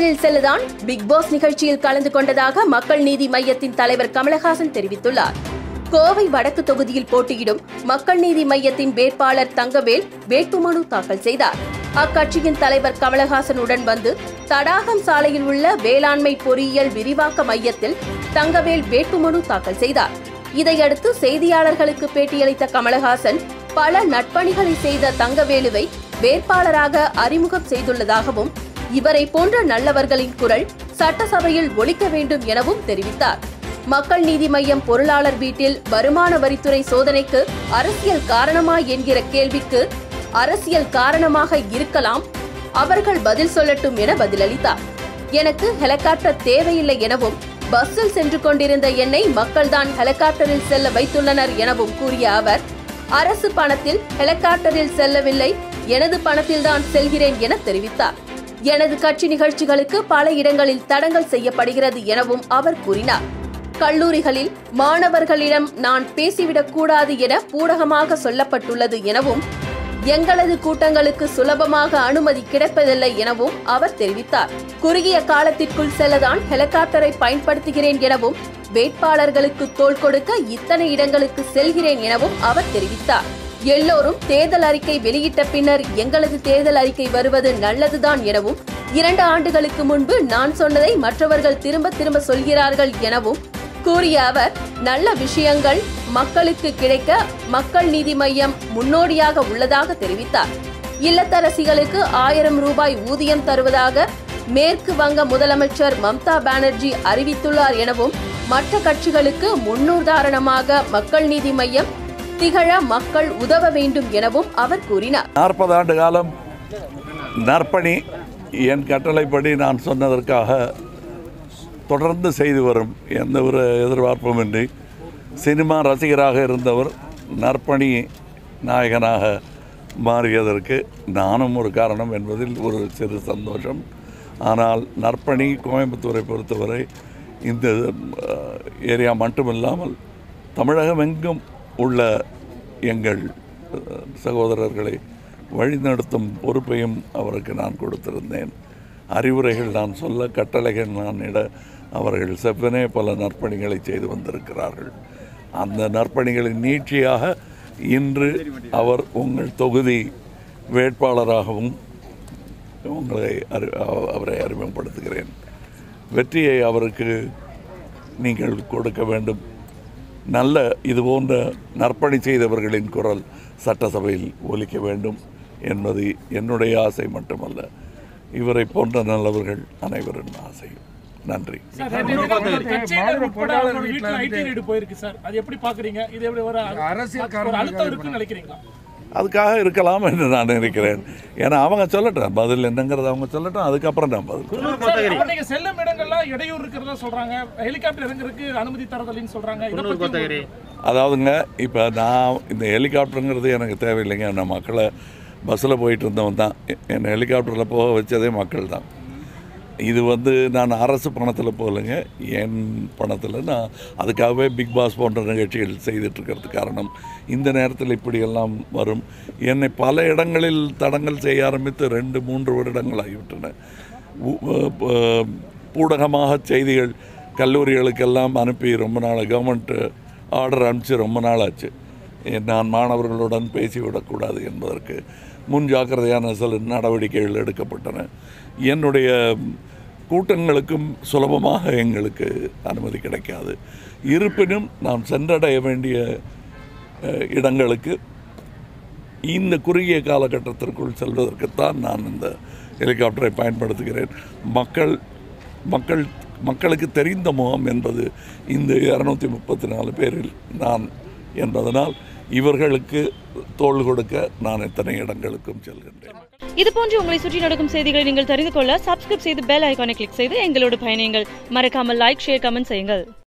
ஹெலிகாப்டரில் செல்லதான் big pass நிகழ்ச்சியில் கலந்து கொண்டதாக மக்கள் நீதி மையத்தின் தலைவர் கமலஹாசன் தெரிவித்துள்ளார் கோவை வடக்கு தொகுதியில் போட்டியிடும் மக்கள் நீதி மையத்தின் வேட்பாளர் தங்கவேல் வேட்புமனு தாக்கல் செய்தார் அக்கட்சியின் தலைவர் கமலஹாசனுடன் வந்து தடாகம் சாலையில் உள்ள வேளாண்மை பொறியியல் விரிவாக்க மையத்தில் தங்கவேல் வேட்புமனு தாக்கல் செய்தார் இதையடுத்து செய்தியாளர்களுக்கு பேட்டியளித்த கமலஹாசன் பல நட்பணிகளை செய்த தங்கவேலுவை வேட்பாளராக அறிமுகம் செய்துள்ளதாகவும் இவரை போன்ற நல்லவர்களின் குரல் சட்டசபையில் ஒலிக்க வேண்டும் எனவும் தெரிவித்தார் மக்கள் நீதி மய்யம் பொருளாளர் வீட்டில் வருமான வரித்துறை சோதனைக்கு அரசியல் காரணமா என்கிற கேள்விக்கு அரசியல் காரணமாக இருக்கலாம் அவர்கள் பதில் சொல்லட்டும் என பதிலளித்தார் எனக்கு ஹெலிகாப்டர் தேவையில்லை எனவும் பஸ்ஸில் சென்று கொண்டிருந்த என்னை மக்கள்தான் ஹெலிகாப்டரில் செல்ல வைத்துள்ளனர் எனவும் கூறிய அவர் அரசு பணத்தில் ஹெலிகாப்டரில் செல்லவில்லை எனது பணத்தில்தான் செல்கிறேன் என தெரிவித்தார் எனது கட்சி நிகழ்ச்சிகளுக்கு பல இடங்களில் தடங்கல் செய்யப்படுகிறது எனவும் அவர் கூறினார் கல்லூரிகளில் மாணவர்களிடம் நான் பேசிவிடக் கூடாது என பூடகமாக சொல்லப்பட்டுள்ளது எனவும் எங்களது கூட்டங்களுக்கு சுலபமாக அனுமதி கிடைப்பதில்லை எனவும் அவர் தெரிவித்தார் குறுகிய காலத்திற்குள் செல்லதான் ஹெலிகாப்டரை பயன்படுத்துகிறேன் எனவும் வேட்பாளர்களுக்கு தோள் கொடுக்க இத்தனை இடங்களுக்கு செல்கிறேன் எனவும் அவர் தெரிவித்தார் எல்லோரும் தேர்தல் அறிக்கை வெளியிட்ட பின்னர் எங்களது தேர்தல் அறிக்கை வருவது நல்லதுதான் எனவும் இரண்டு ஆண்டுகளுக்கு முன்பு நான் சொன்னதை மற்றவர்கள் திரும்ப திரும்ப சொல்கிறார்கள் எனவும் கூறிய அவர் நல்ல விஷயங்கள் மக்களுக்கு கிடைக்க மக்கள் நீதி மையம் முன்னோடியாக உள்ளதாக தெரிவித்தார் இல்லத்தரசிகளுக்கு ஆயிரம் ரூபாய் ஊதியம் தருவதாக மேற்கு வங்க முதலமைச்சர் மம்தா பானர்ஜி அறிவித்துள்ளார் எனவும் மற்ற கட்சிகளுக்கு முன்னுதாரணமாக மக்கள் நீதி மையம் திகழ மக்கள் உதவ வேண்டும் எனவும் அவர் கூறினார் நாற்பது ஆண்டு காலம் நற்பணி என் கட்டளைப்படி நான் சொன்னதற்காக தொடர்ந்து செய்து வரும் எந்த ஒரு எதிர்பார்ப்புமின்றி சினிமா ரசிகராக இருந்தவர் நற்பணி நாயகனாக மாறியதற்கு நானும் ஒரு காரணம் என்பதில் ஒரு சிறு சந்தோஷம் ஆனால் நற்பணி கோயம்புத்தூரை பொறுத்தவரை இந்த அஹ், ஏரியா மட்டுமில்லாமல் தமிழகம் எங்கும் உள்ள எங்கள் அஹ், சகோதரர்களை வழிநடத்தும் பொறுப்பையும் அவருக்கு நான் கொடுத்திருந்தேன் அறிவுரைகள் நான் சொல்ல கட்டளைகள் நான் இட அவர்கள் செவ்வனே பல நற்பணிகளை செய்து வந்திருக்கிறார்கள் அந்த நற்பணிகளின் நீட்சியாக இன்று அவர் உங்கள் தொகுதி வேட்பாளராகவும் உங்களை அறி அவ- அவரை அறிமுகப்படுத்துகிறேன் வெற்றியை அவருக்கு நீங்கள் கொடுக்க வேண்டும் நல்ல இது போன்ற நற்பணி செய்தவர்களின் குரல் சட்டசபையில் ஒலிக்க வேண்டும் என்பது என்னுடைய ஆசை மட்டுமல்ல இவரை போன்ற நல்லவர்கள் அனைவரின் ஆசையும் நன்றி சார், ரெண்டு பேரும் கட்சியினர் உட்பட அவரோட வீட்டுல IT raid போயிருக்கு சார். அது எப்படி பாக்குறீங்க? இது எப்படி ஒரு அரசியல் ஒரு அழுத்தம் இருக்குன்னு நினைக்கிறீங்களா? அதுக்காக இருக்கலாம் என்று நான் நினைக்கிறேன் ஏன்னா அவங்க சொல்லட்டும் பதில் என்னங்கிறத அவங்க சொல்லட்டும் அதுக்கப்புறம் நான் பதில் சார், அவர் நீங்க செல்லும் இடங்கள்ல இடையூறு இருக்கிறதா சொல்றாங்க. ஹெலிகாப்டர் இறங்குறதுக்கு அனுமதி தரதில்லைன்னு சொல்றாங்க. இதை பத்தி உங்களுக்கு- அதாவதுங்க இப்போ நான் இந்த ஹெலிகாப்டருங்கிறது எனக்கு தேவையில்லைங்க நான் மக்களை பஸ்ஸில் போயிட்டு இருந்தவன் தான் எ- என்னை ஹெலிகாப்டரில் போக வச்சதே மக்கள் தான் இது வந்து நான் அரசு பணத்தில் போகலைங்க என் பணத்தில் நான் அதுக்காகவே பிக் பாஸ் போன்ற நிகழ்ச்சிகள் செய்துட்ருக்கிறது காரணம் இந்த நேரத்தில் இப்படியெல்லாம் வரும் என்னை பல இடங்களில் தடங்கல் செய்ய ஆரம்பித்து ரெண்டு மூன்று வருடங்கள் ஆகிவிட்டன உ- அஹ் ப- பூடகமாக செய்திகள் கல்லூரிகளுக்கெல்லாம் அனுப்பி ரொம்ப நாள் கவர்மெண்ட் ஆர்டர் அனுப்பிச்சு ரொம்ப நாள் ஆச்சு நான் மாணவர்களுடன் பேசிவிடக்கூடாது என்பதற்கு முன் ஜாக்கிரதையான சில நடவடிக்கைகள் எடுக்கப்பட்டன என்னுடைய கூட்டங்களுக்கும் சுலபமாக எங்களுக்கு அனுமதி கிடைக்காது இருப்பினும் நாம் சென்றடைய வேண்டிய அஹ், இடங்களுக்கு இந்த குறுகிய காலகட்டத்திற்குள் செல்வதற்குத்தான் நான் இந்த ஹெலிகாப்டரை பயன்படுத்துகிறேன் மக்கள் மக்கள் மக்களுக்கு தெரிந்த முகம் என்பது இந்த இரநூத்தி முப்பத்தி நாலு பேரில் நான் என்பதனால் இவர்களுக்கு தோள் கொடுக்க நான் எத்தனை இடங்களுக்கும் செல்கின்றேன் இது போன்று உங்களை சுற்றி நடக்கும் செய்திகளை நீங்கள் தெரிந்து கொள்ள சப்ஸ்கிரைப் செய்து பெல் ஐகானை கிளிக் செய்து எங்களோடு பயணியுங்கள் மறக்காமல் லைக் ஷேர் கமெண்ட் செய்யுங்கள்